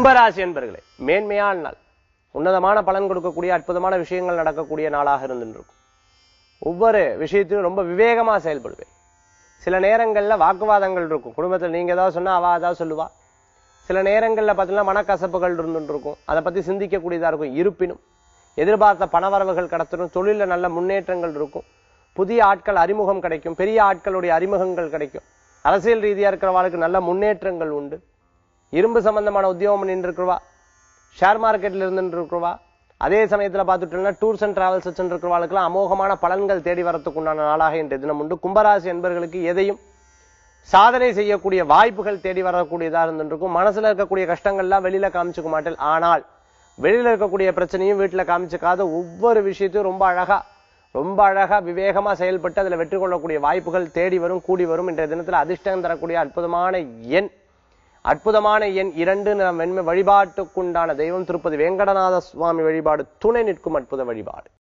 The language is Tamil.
கும்பராசி என்பர்களே மேன்மையான நாள் உன்னதமான பலன் கொடுக்கக்கூடிய அற்புதமான விஷயங்கள் நடக்கக்கூடிய நாளாக இருந்துருக்கும் ஒவ்வொரு விஷயத்திலும் ரொம்ப விவேகமா செயல்படுவேன் சில நேரங்கள்ல வாக்குவாதங்கள் இருக்கும் குடும்பத்தில் நீங்க ஏதாவது சொன்னா அவ ஏதாவது சொல்லுவா சில நேரங்கள்ல பார்த்தீங்கன்னா மனக்கசப்புகள் இருந்துட்டு இருக்கும் அதை பத்தி சிந்திக்கக்கூடியதா இருக்கும் இருப்பினும் எதிர்பார்த்த பணவரவுகள் கடத்தணும் தொழில நல்ல முன்னேற்றங்கள் இருக்கும் புதிய ஆட்கள் அறிமுகம் கிடைக்கும் பெரிய ஆட்களுடைய அறிமுகங்கள் கிடைக்கும் அரசியல் ரீதியா இருக்கிறவாளுக்கு நல்ல முன்னேற்றங்கள் உண்டு இரும்பு சம்பந்தமான உத்தியோகம் பண்ணிட்டு இருக்கிறவா ஷேர் மார்க்கெட்ல இருந்துட்டு இருக்கிறவா அதே சமயத்துல பார்த்துட்டோம்னா டூர்ஸ் அண்ட் டிராவல்ஸ் வச்சுட்டு இருக்கிறவாளுக்கெல்லாம் அமோகமான பலன்கள் தேடி வரத்துக்கு உண்டான நாளாக இன்றைய தினம் உண்டு கும்பராசி என்பவர்களுக்கு எதையும் சாதனை செய்யக்கூடிய வாய்ப்புகள் தேடி வரக்கூடியதா இருந்துருக்கும் மனசுல இருக்கக்கூடிய கஷ்டங்கள்லாம் வெளியில காமிச்சுக்க மாட்டேன் ஆனால் வெளியில இருக்கக்கூடிய பிரச்சனையும் வீட்டுல காமிச்சுக்காத ஒவ்வொரு விஷயத்தையும் ரொம்ப அழகா ரொம்ப அழகா விவேகமா செயல்பட்டு அதுல வெற்றி கொள்ளக்கூடிய வாய்ப்புகள் தேடி வரும் கூடி வரும் இன்றைய தினத்துல அதிர்ஷ்டம் தரக்கூடிய அற்புதமான எண் அற்புதமான எண் இரண்டு நம் வெண்மை வழிபாட்டுக்குண்டான தெய்வம் திருப்பதி வேங்கடநாத சுவாமி வழிபாடு துணை நிற்கும் அற்புத வழிபாடு